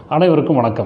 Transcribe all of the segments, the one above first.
அனைவருக்கும் வணக்கம்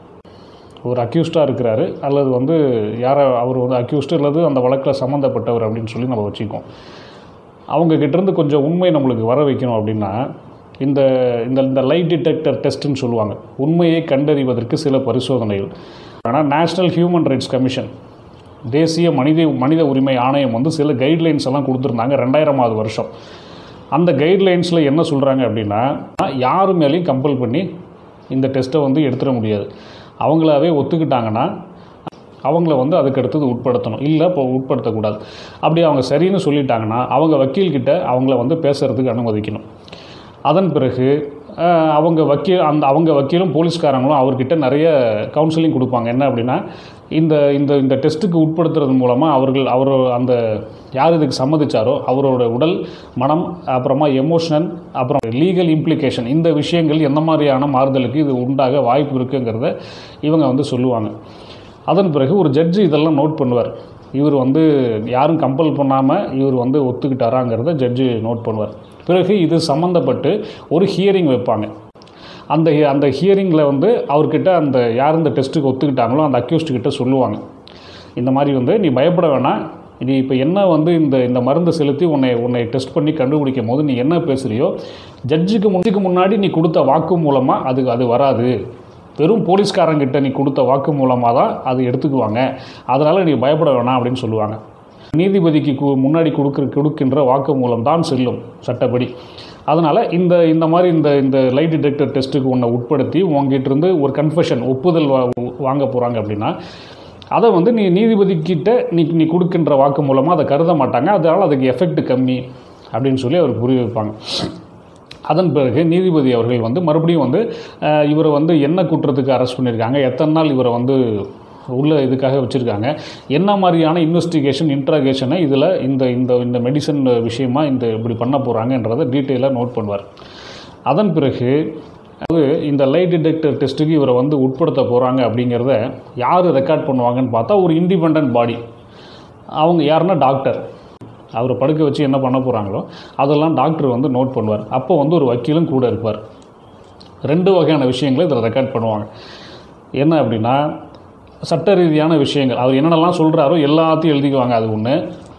ஒரு அக்யூஸ்டாக இருக்கிறாரு அல்லது வந்து யாரை அவர் வந்து அக்யூஸ்டு அல்லது அந்த வழக்கில் சம்மந்தப்பட்டவர் அப்படின்னு சொல்லி நம்ம வச்சுக்கோம் அவங்க கிட்டேருந்து கொஞ்சம் உண்மை நம்மளுக்கு வர வைக்கணும் அப்படின்னா இந்த இந்த இந்த லைட் டிடெக்டர் டெஸ்ட்டுன்னு சொல்லுவாங்க உண்மையை கண்டறிவதற்கு சில பரிசோதனைகள் ஆனால் நேஷ்னல் ஹியூமன் ரைட்ஸ் கமிஷன் தேசிய மனித மனித உரிமை ஆணையம் வந்து சில கைட்லைன்ஸ் எல்லாம் கொடுத்துருந்தாங்க ரெண்டாயிரமாவது வருஷம் அந்த கைட்லைன்ஸில் என்ன சொல்கிறாங்க அப்படின்னா யார் மேலேயும் கம்பல் பண்ணி இந்த டெஸ்ட்டை வந்து எடுத்துட முடியாது அவங்களாவே ஒத்துக்கிட்டாங்கன்னா அவங்கள வந்து அதுக்கு அடுத்தது உட்படுத்தணும் இல்லை இப்போ உட்படுத்தக்கூடாது அப்படி அவங்க சரின்னு சொல்லிட்டாங்கன்னா அவங்க வக்கீல்கிட்ட அவங்கள வந்து பேசுகிறதுக்கு அனுமதிக்கணும் அதன் பிறகு அஹ், அவங்க வக்கீல் அந்த அவங்க வக்கீலும் போலீஸ்காரங்களும் அவர்கிட்ட நிறைய கவுன்சிலிங் கொடுப்பாங்க என்ன அப்படின்னா இந்த இந்த இந்த டெஸ்ட்டுக்கு உட்படுத்துறது மூலமாக அவர்கள் அவர் அந்த யார் இதுக்கு சம்மதிச்சாரோ அவரோட உடல் மனம் அப்புறமா எமோஷனல் அப்புறம் லீகல் இம்ப்ளிகேஷன் இந்த விஷயங்கள் எந்த மாதிரியான மாறுதலுக்கு இது உண்டாக வாய்ப்பு இருக்குங்கிறத இவங்க வந்து சொல்லுவாங்க அதன் பிறகு ஒரு ஜட்ஜு இதெல்லாம் நோட் பண்ணுவார் இவர் வந்து யாரும் கம்பல் பண்ணாமல் இவர் வந்து ஒத்துக்கிட்டாராங்கிறத ஜட்ஜு நோட் பண்ணுவார் பிறகு இது சம்மந்தப்பட்டு ஒரு ஹியரிங் வைப்பாங்க அந்த அந்த ஹியரிங்கில் வந்து அவர்கிட்ட அந்த யார் இந்த டெஸ்ட்டுக்கு ஒத்துக்கிட்டாங்களோ அந்த அக்யூஸ்ட் கிட்ட சொல்லுவாங்க இந்த மாதிரி வந்து நீ பயப்பட வேணாம் நீ இப்போ என்ன வந்து இந்த இந்த மருந்து செலுத்தி உன்னை உன்னை டெஸ்ட் பண்ணி கண்டுபிடிக்கும் போது நீ என்ன பேசுகிறியோ ஜட்ஜுக்கு முன்னுக்கு முன்னாடி நீ கொடுத்த வாக்கு மூலமாக அது அது வராது வெறும் போலீஸ்காரங்கிட்ட நீ கொடுத்த வாக்கு மூலமாக தான் அது எடுத்துக்குவாங்க அதனால் நீ பயப்பட வேணாம் அப்படின்னு சொல்லுவாங்க நீதிபதிக்கு கு- முன்னாடி கொடுக்குற கொடுக்கின்ற வாக்கு மூலம் தான் செல்லும் சட்டப்படி அதனால் இந்த இந்த மாதிரி இந்த இந்த லைட் டிடெக்டர் டெஸ்ட்டுக்கு உன்னை உட்படுத்தி உங்ககிட்ட இருந்து ஒரு கன்ஃபெஷன் ஒப்புதல் வா வாங்க போகிறாங்க அப்படின்னா அதை வந்து நீ நீதிபதி கிட்ட நீ நீ கொடுக்கின்ற வாக்கு மூலமாக அதை கருத மாட்டாங்க அதனால் அதுக்கு எஃபெக்ட் கம்மி அப்படின்னு சொல்லி அவர் புரிய வைப்பாங்க அதன் பிறகு நீதிபதி அவர்கள் வந்து மறுபடியும் வந்து அஹ், இவரை வந்து என்ன குற்றத்துக்கு அரெஸ்ட் பண்ணியிருக்காங்க எத்தனை நாள் இவரை வந்து உள்ள இதுக்காக வச்சுருக்காங்க என்ன மாதிரியான இன்வெஸ்டிகேஷன் இன்ட்ராகேஷனை இதில் இந்த இந்த இந்த மெடிசன் விஷயமா இந்த இப்படி பண்ண போகிறாங்கன்றதை டீட்டெயிலாக நோட் பண்ணுவார் அதன் பிறகு அது இந்த லைட் டிடெக்டர் டெஸ்ட்டுக்கு இவரை வந்து உட்படுத்த போகிறாங்க அப்படிங்கிறத யார் ரெக்கார்ட் பண்ணுவாங்கன்னு பார்த்தா ஒரு இண்டிபெண்ட் பாடி அவங்க யாருன்னா டாக்டர் அவரை படுக்க வச்சு என்ன பண்ண போகிறாங்களோ அதெல்லாம் டாக்டர் வந்து நோட் பண்ணுவார் அப்போ வந்து ஒரு வக்கீலும் கூட இருப்பார் ரெண்டு வகையான விஷயங்களை இதில் ரெக்கார்ட் பண்ணுவாங்க என்ன அப்படின்னா சட்ட ரீதியான விஷயங்கள் அவர் என்னென்னலாம் சொல்கிறாரோ எல்லாத்தையும் எழுதிக்குவாங்க அது ஒன்று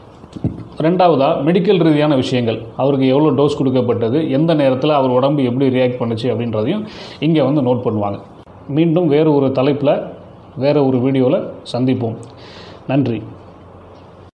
ரெண்டாவதாக மெடிக்கல் ரீதியான விஷயங்கள் அவருக்கு எவ்வளோ டோஸ் கொடுக்கப்பட்டது எந்த நேரத்தில் அவர் உடம்பு எப்படி ரியாக்ட் பண்ணுச்சு அப்படின்றதையும் இங்கே வந்து நோட் பண்ணுவாங்க மீண்டும் வேறு ஒரு தலைப்பில் வேறு ஒரு வீடியோவில் சந்திப்போம் நன்றி